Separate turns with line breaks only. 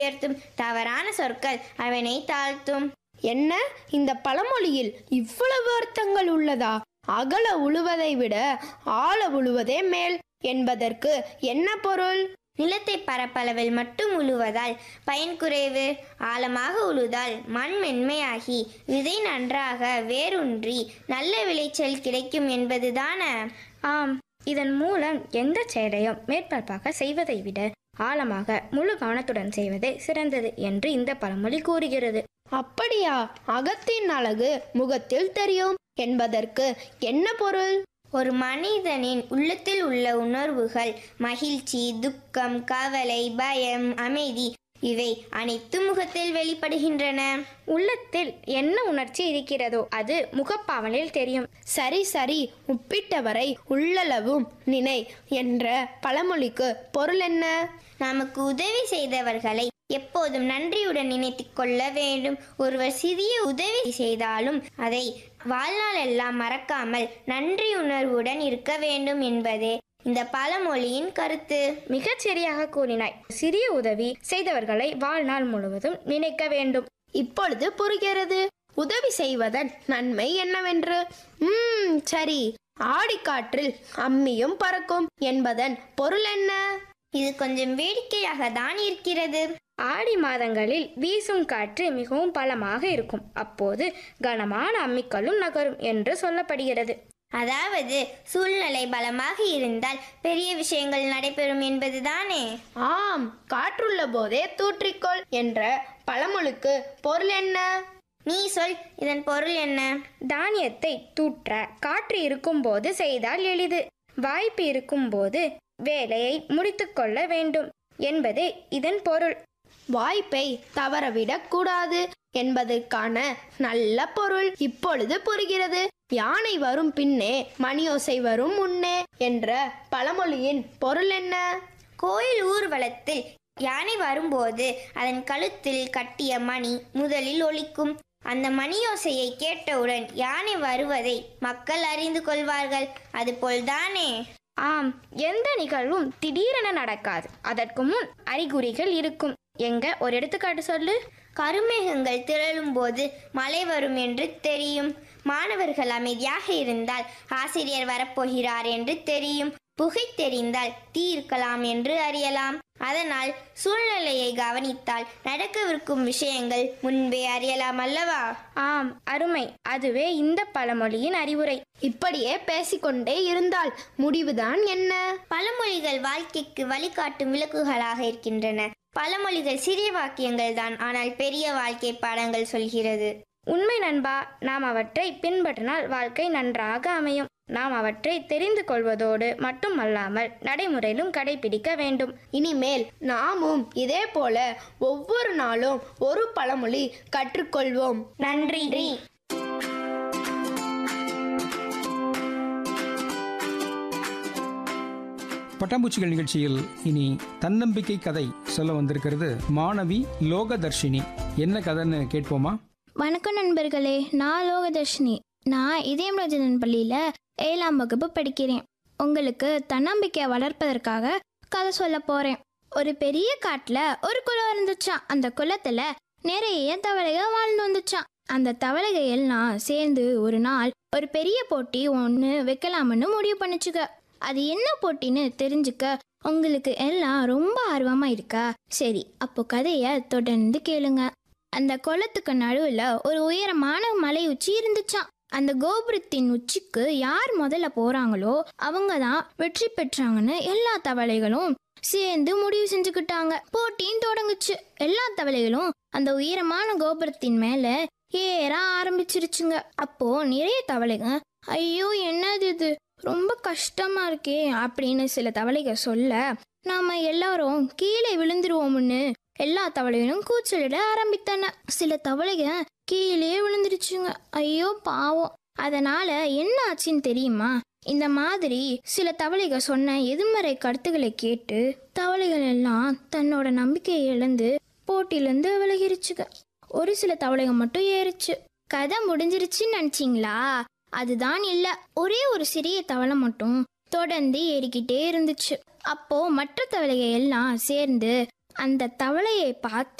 உயர்த்தும் தவறான சொற்கள் அவனை தாழ்த்தும்
என்ன இந்த பழமொழியில் இவ்வளவு அர்த்தங்கள் உள்ளதா அகல உழுவதை விட ஆழ உழுவதே மேல் என்பதற்கு என்ன பொருள்
நிலத்தை பரப்பளவில் மட்டும் உழுவதால் பயன் குறைவு ஆழமாக உழுதால் மண் மென்மையாகி விதை நன்றாக வேரூன்றி நல்ல விளைச்சல் கிடைக்கும் என்பதுதான
ஆம் இதன் மூலம் எந்த செயலையும் மேற்பரப்பாக செய்வதை விட ஆழமாக முழு கவனத்துடன் செய்வதே சிறந்தது என்று இந்த பழமொழி கூறுகிறது
அப்படியா அகத்தின் அழகு முகத்தில் தெரியும் என்பதற்கு என்ன பொருள்
ஒரு மனிதனின் உள்ளத்தில் உள்ள உணர்வுகள் மகிழ்ச்சி துக்கம் கவலை பயம் அமைதி இவை அனைத்து முகத்தில் வெளிப்படுகின்றன
உள்ளத்தில் என்ன உணர்ச்சி இருக்கிறதோ அது முகப்பாவனில் தெரியும்
சரி சரி உப்பிட்டவரை உள்ளளவும் நினை என்ற பழமொழிக்கு பொருள் என்ன
நமக்கு உதவி செய்தவர்களை எப்போதும் நன்றியுடன் நினைத்துக் கொள்ள வேண்டும் ஒருவர் சிறிய உதவி செய்தாலும் அதை வாழ்நாள் எல்லாம் மறக்காமல் நன்றி உணர்வுடன் இருக்க வேண்டும் என்பதே இந்த பழமொழியின் கருத்து
மிகச் சரியாக கூறினாய் சிறிய உதவி செய்தவர்களை வாழ்நாள் முழுவதும் நினைக்க வேண்டும்
இப்பொழுது புரிகிறது உதவி செய்வதன் நன்மை என்னவென்று ம் சரி ஆடிக்காற்றில் அம்மியும் பறக்கும் என்பதன் பொருள் என்ன
இது கொஞ்சம் வேடிக்கையாக தான் இருக்கிறது
ஆடி மாதங்களில் வீசும் காற்று மிகவும் பலமாக இருக்கும் அப்போது கனமான அம்மிக்கல்லும் நகரும் என்று சொல்லப்படுகிறது
அதாவது சூழ்நிலை பலமாக இருந்தால் பெரிய விஷயங்கள் நடைபெறும் என்பதுதானே
ஆம் காற்றுள்ள போதே தூற்றிக்கொள் என்ற பழமொழிக்கு பொருள் என்ன
நீ சொல் இதன் பொருள் என்ன
தானியத்தை தூற்ற காற்று இருக்கும்போது செய்தால் எளிது வாய்ப்பு இருக்கும்போது வேலையை முடித்துக்கொள்ள வேண்டும் என்பதே இதன் பொருள்
வாய்ப்பை தவறவிடக் கூடாது என்பதற்கான நல்ல பொருள் இப்பொழுது புரிகிறது யானை வரும் பின்னே மணியோசை வரும் முன்னே என்ற பழமொழியின் பொருள் என்ன
கோயில் ஊர்வலத்தில் யானை வரும்போது அதன் கழுத்தில் கட்டிய மணி முதலில் ஒலிக்கும் அந்த மணியோசையை கேட்டவுடன் யானை வருவதை மக்கள் அறிந்து கொள்வார்கள் அதுபோல்தானே
ஆம் எந்த நிகழ்வும் திடீரென நடக்காது அதற்கு முன் அறிகுறிகள் இருக்கும் எங்க ஒரு எடுத்துக்காட்டு சொல்லு
கருமேகங்கள் திரளும் போது மழை வரும் என்று தெரியும் மாணவர்கள் அமைதியாக இருந்தால் ஆசிரியர் வரப்போகிறார் என்று தெரியும் புகை தெரிந்தால் தீ இருக்கலாம் என்று அறியலாம் அதனால் சூழ்நிலையை கவனித்தால் நடக்கவிருக்கும் விஷயங்கள் முன்பே அறியலாம் அல்லவா
ஆம் அருமை அதுவே இந்த பழமொழியின் அறிவுரை
இப்படியே பேசிக்கொண்டே இருந்தால் முடிவுதான் என்ன
பழமொழிகள் வாழ்க்கைக்கு வழிகாட்டும் விளக்குகளாக இருக்கின்றன பழமொழிகள் சிறிய வாக்கியங்கள் தான் ஆனால் பெரிய வாழ்க்கை பாடங்கள் சொல்கிறது
உண்மை நண்பா நாம் அவற்றை பின்பற்றினால் வாழ்க்கை நன்றாக அமையும் நாம் அவற்றை தெரிந்து கொள்வதோடு மட்டுமல்லாமல் நடைமுறையிலும் கடைபிடிக்க வேண்டும்
இனிமேல் நாமும் இதே போல ஒவ்வொரு நாளும் ஒரு பழமொழி கற்றுக்கொள்வோம்
நன்றி
பட்டாம்பூச்சிகள் நிகழ்ச்சியில் இனி தன்னம்பிக்கை கதை சொல்ல வந்திருக்கிறது மாணவி லோகதர்ஷினி என்ன கதைன்னு கேட்போமா
வணக்கம் நண்பர்களே நான் லோகதர்ஷினி நான் இதயம் ரஜனன் பள்ளியில் ஏழாம் வகுப்பு படிக்கிறேன் உங்களுக்கு தன்னம்பிக்கையை வளர்ப்பதற்காக கதை சொல்ல போகிறேன் ஒரு பெரிய காட்டில் ஒரு குளம் இருந்துச்சாம் அந்த குளத்தில் நிறைய தவளைகள் வாழ்ந்து வந்துச்சாம் அந்த தவளைகள் எல்லாம் சேர்ந்து ஒரு நாள் ஒரு பெரிய போட்டி ஒன்று வைக்கலாம்னு முடிவு பண்ணிச்சுக்க அது என்ன போட்டின்னு தெரிஞ்சுக்க உங்களுக்கு எல்லாம் ரொம்ப ஆர்வமாக இருக்கா சரி அப்போ கதையை தொடர்ந்து கேளுங்க அந்த குளத்துக்கு நடுவில் ஒரு உயரமான மலை உச்சி இருந்துச்சாம் அந்த கோபுரத்தின் உச்சிக்கு யார் முதல்ல போறாங்களோ அவங்க தான் வெற்றி பெற்றாங்கன்னு எல்லா தவளைகளும் சேர்ந்து முடிவு செஞ்சுக்கிட்டாங்க போட்டியும் தொடங்குச்சு எல்லா தவளைகளும் அந்த உயரமான கோபுரத்தின் மேல ஏற ஆரம்பிச்சிருச்சுங்க அப்போ நிறைய தவளைங்க ஐயோ என்னது இது ரொம்ப கஷ்டமா இருக்கே அப்படின்னு சில தவளைகள் சொல்ல நாம எல்லாரும் கீழே விழுந்துருவோம்னு எல்லா தவளைகளும் கூச்சலிட ஆரம்பித்தன சில தவளைக கீழே விழுந்துருச்சுங்க ஐயோ பாவம் அதனால என்ன ஆச்சுன்னு தெரியுமா இந்த மாதிரி சில தவளைகள் சொன்ன எதிர்மறை கருத்துக்களை கேட்டு தவளைகள் எல்லாம் தன்னோட நம்பிக்கையை இழந்து போட்டியிலேருந்து விலகிருச்சுங்க ஒரு சில தவளைகள் மட்டும் ஏறிச்சு கதை முடிஞ்சிருச்சுன்னு நினச்சிங்களா அதுதான் இல்ல ஒரே ஒரு சிறிய தவளை மட்டும் தொடர்ந்து ஏறிக்கிட்டே இருந்துச்சு அப்போ மற்ற தவளைகள் எல்லாம் சேர்ந்து அந்த தவளையை பார்த்து